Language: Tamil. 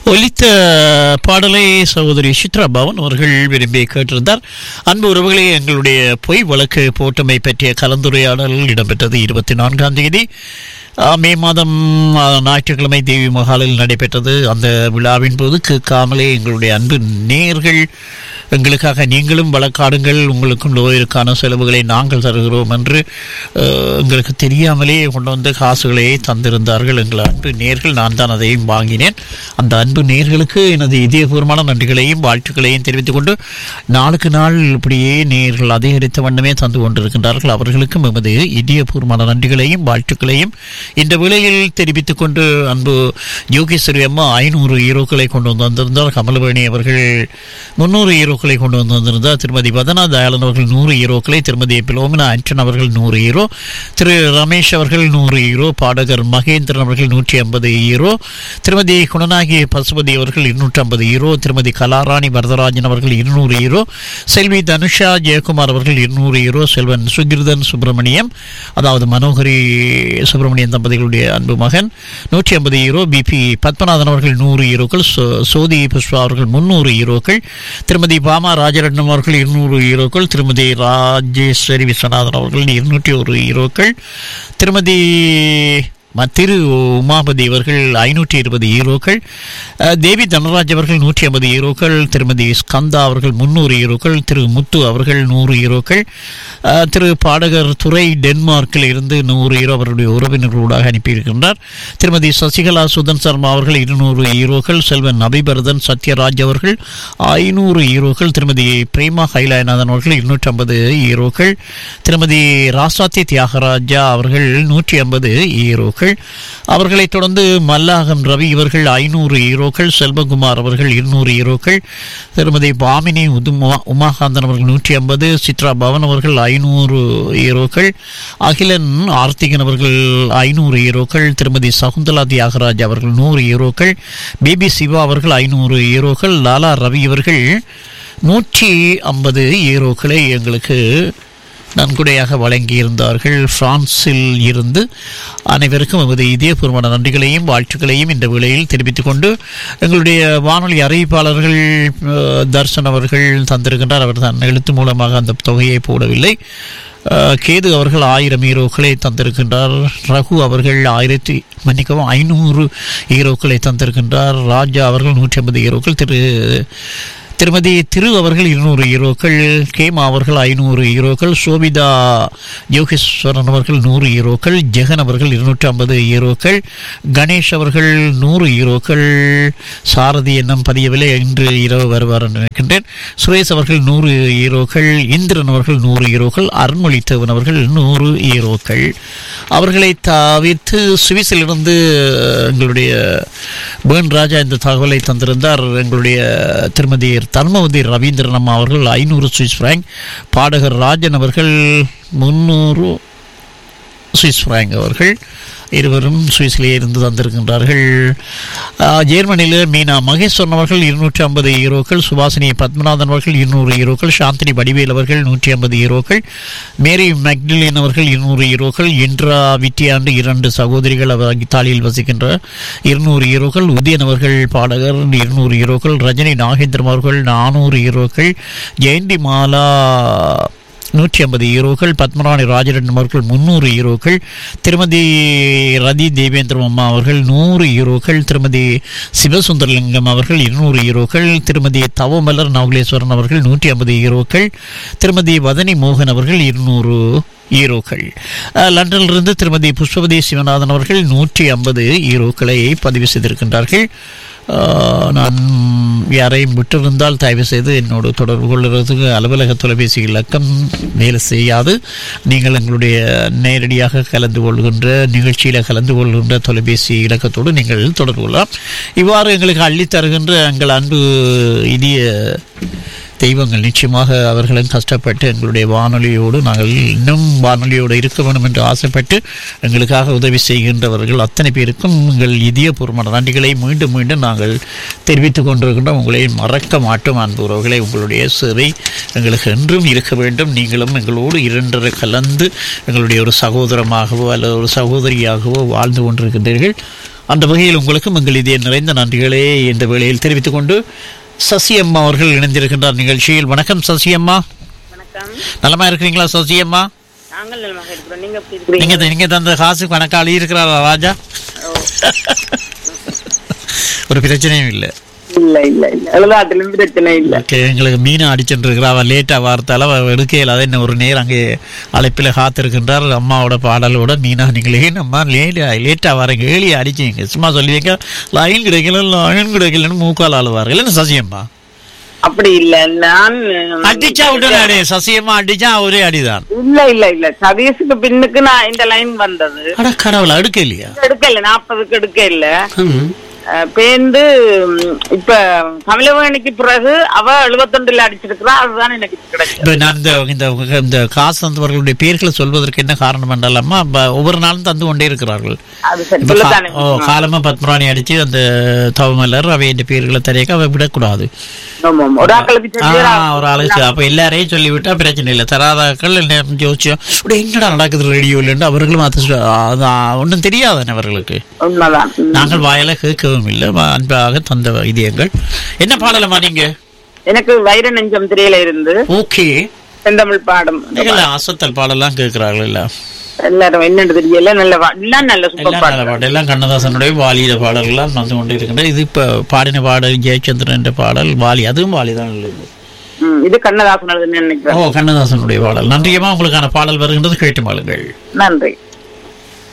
ஒலித்த பாடலை சகோதரி சித்ரா பவன் அவர்கள் விரும்பி கேட்டிருந்தார் அன்பு உறவுகளே எங்களுடைய பொய் வழக்கு போட்டமை பற்றிய கலந்துரையாடல் இடம்பெற்றது இருபத்தி நான்காம் தேதி ஆ, மே மாதம் ஆ, ஞாயிற்றுக்கிழமை தேவி மகாலில் நடைபெற்றது அந்த விழாவின் போது கேட்காமலே எங்களுடைய அன்பு நேர்கள் எங்களுக்காக நீங்களும் வழக்காடுங்கள் உங்களுக்கும் நோயிற்கான செலவுகளை நாங்கள் தருகிறோம் என்று அஹ், எங்களுக்கு தெரியாமலே கொண்டு வந்து காசுகளை தந்திருந்தார்கள் எங்கள் அன்பு நேர்கள் நான் தான் அதையும் வாங்கினேன் அந்த அன்பு நேர்களுக்கு எனது இதயபூர்வமான நன்றிகளையும் வாழ்த்துக்களையும் தெரிவித்துக் கொண்டு நாளுக்கு நாள் இப்படியே நேர்கள் அதிகரித்த வண்ணமே தந்து கொண்டிருக்கின்றார்கள் அவர்களுக்கும் எமது இதயபூர்வமான நன்றிகளையும் வாழ்த்துக்களையும் இந்த வேளையில் தெரிவித்துக் கொண்டு அன்பு யோகேஸ்வரி அம்மா ஐநூறு ஈரோக்களை கொண்டு வந்து வந்திருந்தார் கமலவேணி அவர்கள் முன்னூறு ஈரோக்களை கொண்டு வந்து வந்திருந்தார் திருமதி வதனா தயாளன் அவர்கள் நூறு ஈரோக்களை திருமதி பிலோமினா ஆண்டன் அவர்கள் நூறு ஈரோ திரு ரமேஷ் அவர்கள் நூறு ஈரோ பாடகர் மகேந்திரன் அவர்கள் நூற்றி ஐம்பது ஈரோ திருமதி குணநாயகி பசுபதி அவர்கள் இருநூற்றி ஐம்பது ஈரோ திருமதி கலாராணி வரதராஜன் அவர்கள் இருநூறு ஈரோ செல்வி தனுஷா ஜெயக்குமார் அவர்கள் இருநூறு ஈரோ செல்வன் சுகிர்தன் சுப்பிரமணியம் அதாவது மனோகரி சுப்பிரமணியன் தம்பதிகளுடைய அன்பு மகன் நூற்றி ஐம்பது ஈரோ பிபி பத்மநாதன் அவர்கள் நூறு ஈரோக்கள் சோ- சோதி புஷ்பா அவர்கள் முன்னூறு ஈரோக்கள் திருமதி பாமா ராஜரட்னம் அவர்கள் இருநூறு ஈரோக்கள் திருமதி ராஜேஸ்வரி விஸ்வநாதன் அவர்கள் இருநூற்றி ஒரு ஈரோக்கள் திருமதி ம- திரு உமாபதி அவர்கள் ஐநூற்றி இருபது ஈரோக்கள் அஹ், தேவி தனராஜ் அவர்கள் நூற்றி ஐம்பது ஈரோக்கள் திருமதி ஸ்கந்தா அவர்கள் முன்னூறு ஈரோக்கள் திரு முத்து அவர்கள் நூறு ஈரோக்கள் அஹ், திரு பாடகர் துறை டென்மார்க்கில் இருந்து நூறு ஈரோ அவருடைய உறவினர்களூடாக அனுப்பியிருக்கின்றார் திருமதி சசிகலா சுதன் சர்மா அவர்கள் இருநூறு ஈரோக்கள் செல்வன் அபிபரதன் சத்யராஜ் அவர்கள் ஐநூறு ஈரோக்கள் திருமதி பிரேமா ஹைலாயநாதன் அவர்கள் இருநூற்றி ஐம்பது ஈரோக்கள் திருமதி ராசாத்தி தியாகராஜா அவர்கள் நூற்றி ஐம்பது ஈரோக்கள் அவர்களைத் தொடர்ந்து மல்லாகம் ரவி இவர்கள் ஐநூறு ஈரோக்கள் செல்வகுமார் அவர்கள் இருநூறு ஈரோக்கள் திருமதி பாமினி உதுமா உமாகாந்தன் அவர்கள் நூற்றி ஐம்பது சித்ரா பவன் அவர்கள் ஐநூறு ஈரோக்கள் அகிலன் ஆர்த்திகன் அவர்கள் ஐநூறு ஈரோக்கள் திருமதி சகுந்தலா தியாகராஜ் அவர்கள் நூறு ஈரோக்கள் பிபி சிவா அவர்கள் ஐநூறு ஈரோக்கள் லாலா ரவி அவர்கள் நூற்றி ஐம்பது ஈரோக்களை எங்களுக்கு நன்கொடையாக வழங்கியிருந்தார்கள் பிரான்சில் இருந்து அனைவருக்கும் எமது இதயபூர்வமான நன்றிகளையும் வாழ்த்துக்களையும் இந்த வேளையில் தெரிவித்துக் கொண்டு எங்களுடைய வானொலி அறிவிப்பாளர்கள் அஹ், தர்சன் அவர்கள் தந்திருக்கின்றார் அவர் தன் எழுத்து மூலமாக அந்த தொகையை போடவில்லை அஹ், கேது அவர்கள் ஆயிரம் ஈரோக்களை தந்திருக்கின்றார் ரகு அவர்கள் ஆயிரத்தி மன்னிக்கவும் ஐநூறு ஈரோக்களை தந்திருக்கின்றார் ராஜா அவர்கள் நூற்றி ஐம்பது ஈரோக்கள் திரு திருமதி திரு அவர்கள் இருநூறு ஈரோக்கள் கேமா அவர்கள் ஐநூறு ஈரோக்கள் சோபிதா யோகேஸ்வரன் அவர்கள் நூறு ஈரோக்கள் ஜெகன் அவர்கள் இருநூற்றி ஐம்பது ஈரோக்கள் கணேஷ் அவர்கள் நூறு ஈரோக்கள் சாரதி என்னும் பதியவில்லை இன்று இரவு வருவார் என்று நினைக்கின்றேன் சுரேஷ் அவர்கள் நூறு ஈரோக்கள் இந்திரன் அவர்கள் நூறு ஈரோக்கள் அருண்மொழித்தேவன் அவர்கள் நூறு ஈரோக்கள் அவர்களை தவிர்த்து சுவிஸிலிருந்து எங்களுடைய பேர்ன் ராஜா இந்த தகவலை தந்திருந்தார் எங்களுடைய திருமதி தர்மவதி ரவீந்திரன் அம்மா அவர்கள் ஐநூறு சுவிஸ் பிராங்க் பாடகர் ராஜன் அவர்கள் முன்னூறு சுவிஸ் பிராங்க் அவர்கள் இருவரும் சுவிஸிலே இருந்து தந்திருக்கின்றார்கள் ஆஹ், ஜெர்மனியில் மீனா மகேஸ்வரன் அவர்கள் இருநூற்றி ஐம்பது ஈரோக்கள் சுபாசினி பத்மநாதன் அவர்கள் இருநூறு ஈரோக்கள் சாந்தினி வடிவேல் அவர்கள் நூற்றி ஐம்பது ஈரோக்கள் மேரி மெக்டிலின் அவர்கள் இருநூறு ஈரோக்கள் இன்ட்ரா விட்டியாண்டு இரண்டு சகோதரிகள் அவர் இத்தாலியில் வசிக்கின்ற இருநூறு ஈரோக்கள் உதயன் அவர்கள் பாடகர் இருநூறு ஈரோக்கள் ரஜினி நாகேந்திரம் அவர்கள் நானூறு ஈரோக்கள் ஜெயந்தி மாலா நூற்றி ஐம்பது ஈரோக்கள் பத்மராணி ராஜரட்னம் அவர்கள் முந்நூறு ஈரோக்கள் திருமதி ரதி தேவேந்திரம் அம்மா அவர்கள் நூறு ஈரோக்கள் திருமதி சிவசுந்தரலிங்கம் அவர்கள் இருநூறு ஈரோக்கள் திருமதி தவமலர் நவலேஸ்வரன் அவர்கள் நூற்றி ஐம்பது ஈரோக்கள் திருமதி வதனி மோகன் அவர்கள் இருநூறு ஈரோக்கள் அஹ், லண்டனிலிருந்து திருமதி புஷ்பவதி சிவநாதன் அவர்கள் நூற்றி ஐம்பது ஈரோக்களை பதிவு செய்திருக்கின்றார்கள் அஹ், நான் யாரையும் விட்டிருந்தால் தயவு செய்து என்னோடு தொடர்பு கொள்கிறதுக்கு அலுவலக தொலைபேசி இலக்கம் வேலை செய்யாது நீங்கள் எங்களுடைய நேரடியாக கலந்து கொள்கின்ற நிகழ்ச்சியில் கலந்து கொள்கின்ற தொலைபேசி இலக்கத்தோடு நீங்கள் தொடர்பு கொள்ளலாம் இவ்வாறு எங்களுக்கு அள்ளித் தருகின்ற எங்கள் அன்பு இனிய தெய்வங்கள் நிச்சயமாக அவர்களும் கஷ்டப்பட்டு எங்களுடைய வானொலியோடு நாங்கள் இன்னும் வானொலியோடு இருக்க வேண்டும் என்று ஆசைப்பட்டு எங்களுக்காக உதவி செய்கின்றவர்கள் அத்தனை பேருக்கும் எங்கள் இதயபூர்வமான நன்றிகளை மீண்டும் மீண்டும் நாங்கள் தெரிவித்துக் கொண்டிருக்கின்றோம் உங்களை மறக்க மாட்டோம் அன்பு உறவுகளை உங்களுடைய சேவை எங்களுக்கு என்றும் இருக்க வேண்டும் நீங்களும் எங்களோடு இரண்டரை கலந்து எங்களுடைய ஒரு சகோதரமாகவோ அல்லது ஒரு சகோதரியாகவோ வாழ்ந்து கொண்டிருக்கின்றீர்கள் அந்த வகையில் உங்களுக்கும் எங்கள் இதய நிறைந்த நன்றிகளே இந்த வேளையில் தெரிவித்துக் கொண்டு சசியம்மா அவர்கள் இணைந்திருக்கின்றார் நிகழ்ச்சியில் வணக்கம் சசியம்மா வணக்கம் நலமா இருக்கிறீங்களா சசியம்மா நாங்கள் நலமாக இருக்கிறோம் நீங்க எப்படி இருக்கிறீங்க நீங்க நீங்க தந்த காசு கணக்காளி இருக்கிறாரா ராஜா ஒரு பிரச்சனையும் இல்லை இல்ல இல்ல இல்ல எழுதாட்டிலும் பிரச்சனை இல்ல ஓகே எங்களுக்கு மீனை அடிச்சுட்டு இருக்கிறா அவள் லேட்டாக வார்த்தால அவள் எடுக்கையில் அதை இன்னும் ஒரு நேரம் அங்கே அழைப்பில் காத்திருக்கின்றார் அம்மாவோட பாடலோட மீனா நீங்களே அம்மா லேட் லேட்டாக வரீங்க ஏழி அடிச்சிங்க சும்மா சொல்லுவீங்க லைன் கிடைக்கல லைன் கிடைக்கலன்னு மூக்கால் ஆளுவார்கள் இல்லைன்னு சசியம்மா அப்படி இல்ல நான் அடிச்சா விட்டுனாடே சசியம்மா அடிச்சா ஒரே அடிதான் இல்ல இல்ல இல்ல சதீஷுக்கு பின்னுக்கு நான் இந்த லைன் வந்தது அட கடவுள் அடுக்க இல்லையா எடுக்க இல்ல நாற்பதுக்கு எடுக்க இல்ல அஹ், பேந்து ம், இப்ப தமிழவேணிக்கு பிறகு அவ எழுபத்தொண்டுல அடிச்சிருக்கிறா அதுதான் எனக்கு கிடைச்சது இப்போ நான் இந்த இந்த இந்த காசு வந்தவர்களுடைய பேர்களை சொல்வதற்கு என்ன காரணம் என்றாலம்மா ப- ஒவ்வொரு நாளும் தந்து கொண்டே இருக்கிறார்கள் அது சரி இப்ப கா- சொல்லத்தானே ஓ காலமா பத்மராணி அடிச்சு அந்த தவமலர் அவை இந்த பேர்களை தெரியக்க அவ விடக்கூடாது ஆமா, ஆமா. ஒரு ஆக்களுக்கு ஆ, சொல்லி ஒரு ஆளுக்கு அப்ப எல்லாரையும் சொல்லிவிட்டா பிரச்சனை இல்லை தராதாக்கள் என்ன யோசிச்சு "உடே, என்னடா நடக்குது ரேடியோல அவர்களும் அதை சொ- அது ஒன்றும் தெரியாதானே அவர்களுக்கு உண்மைதான் ம். நாங்கள் வாயில கேட்கவும் இல்லை வ- அன்பாக தந்த இதயங்கள் என்ன பாடலமா நீங்க எனக்கு வைர நெஞ்சம் திரையில இருந்து ஓகே செந்தமிழ் பாடம் நீங்கள் அசத்தல் பாடலாம் கேட்கிறார்கள் இல்ல எல்லாரும் என்னன்னு தெரியல நல்ல பா- எல்லாம் நல்ல சூப்பர் எல்லாம் நல்ல பாடம் பாட்டு எல்லாம் கண்ணதாசனுடைய வாலியில பாடல்கள்லாம் வந்து கொண்டு இருக்கின்றது இது இப்ப பாடின பாடல் ஜெயச்சந்திரன் என்ற பாடல் வாலி அதுவும் வாலி தான் உள்ளது ம், இது கண்ணதாசன் எழுதுன்னு ஓ நினைக்கிறேன் கண்ணதாசனுடைய பாடல் நன்றியமா உங்களுக்கான பாடல் வருகின்றது கேட்டு மாளுங்கள் நன்றி